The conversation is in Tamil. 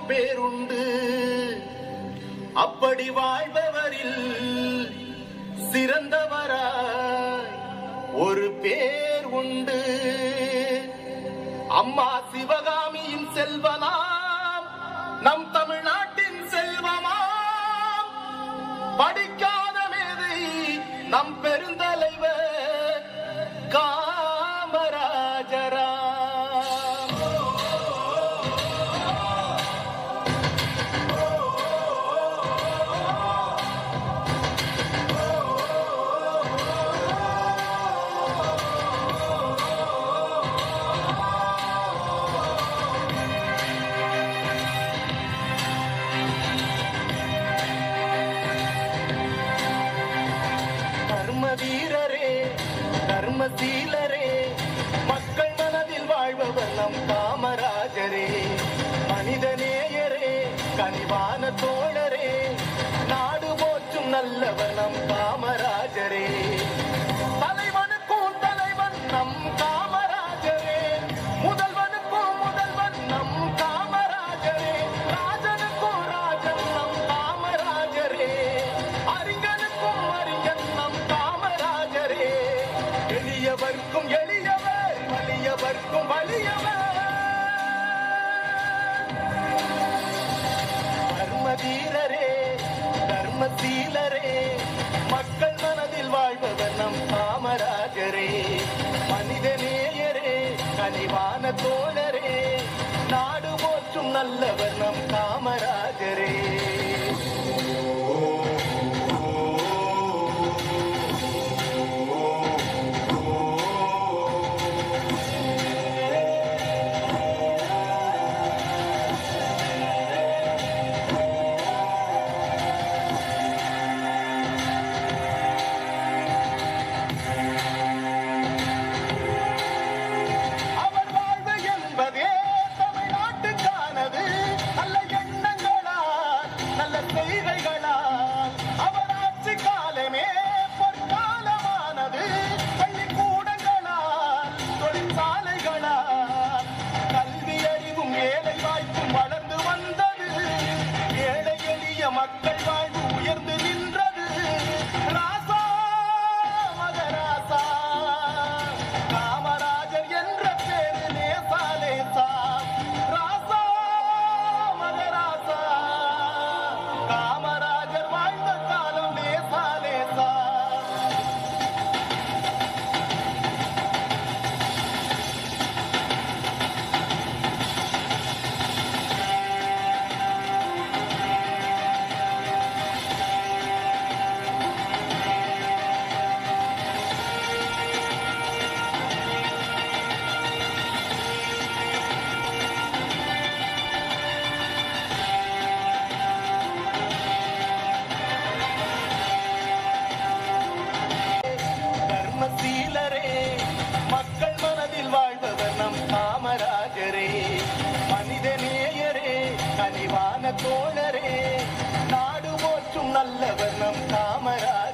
பேருண்டு அப்படி வாழ்பவரில் சிறந்தவராய் ஒரு பேர் உண்டு அம்மா சிவகாமியின் செல்வனாம் நம் தமிழ்நாட்டின் செல்வமாம் படிக்காத மேதை நம் பெருந்தலைவர் காமராஜரா கர்ம வீரரே கர்மசீலரே மக்கள் மனதில் வாழ்பவர் நம் காமராஜரே மனிதநேயரே கனிவான தோழரே நாடு போற்றும் நல்லவர் நம் காமராஜரே தலைவனுக்கும் தலைவன் நம் காமராஜரே முதல்வனுக்கும் முதல்வன் நம் காமராஜரே ராஜனுக்கும் ராஜன் நம் காமராஜரே அறிஞனுக்கும் அறிஞன் நம் காமராஜரே எளியவர்க்கும் எளியவர் வலியவர்க்கும் வலியவர் தர்மதீரரே தர்மசீலரே மக்கள் மனதில் வாழ்பவர் நம் காமராஜரே மனிதநேயரே கனிவான தோழரே நாடு போற்றும் நல்லவர் நம் காமராஜரே அவர் வாழ்வு என்பதே தமிழ்நாட்டுக்கானது நல்ல எண்ணங்களால் நல்ல செய்கைகளால் அவர் ஆட்சி காலமே பொற்காலமானது பள்ளிக்கூடங்களால் தொழிற்சாலைகளால் கல்வி அறிவும் ஏழை வாய்ப்பும் வளர்ந்து வந்தது ஏழை எளிய மக்கள் வாழ்வு உயர்ந்து நின்றது ராசா மகராசா காமராஜர் என்ற பேரு லேசா லேசா ராசா மகராசா காமராஜர் வாழ்ந்த காலம் லேசா லேசா தர்மசீலரே மக்கள் மனதில் வாழ்பவர் நம் காமராஜரே மனிதநேயரே கனிவான தோழரே நாடு போற்றும் நல்லவர் நம் காமராஜரே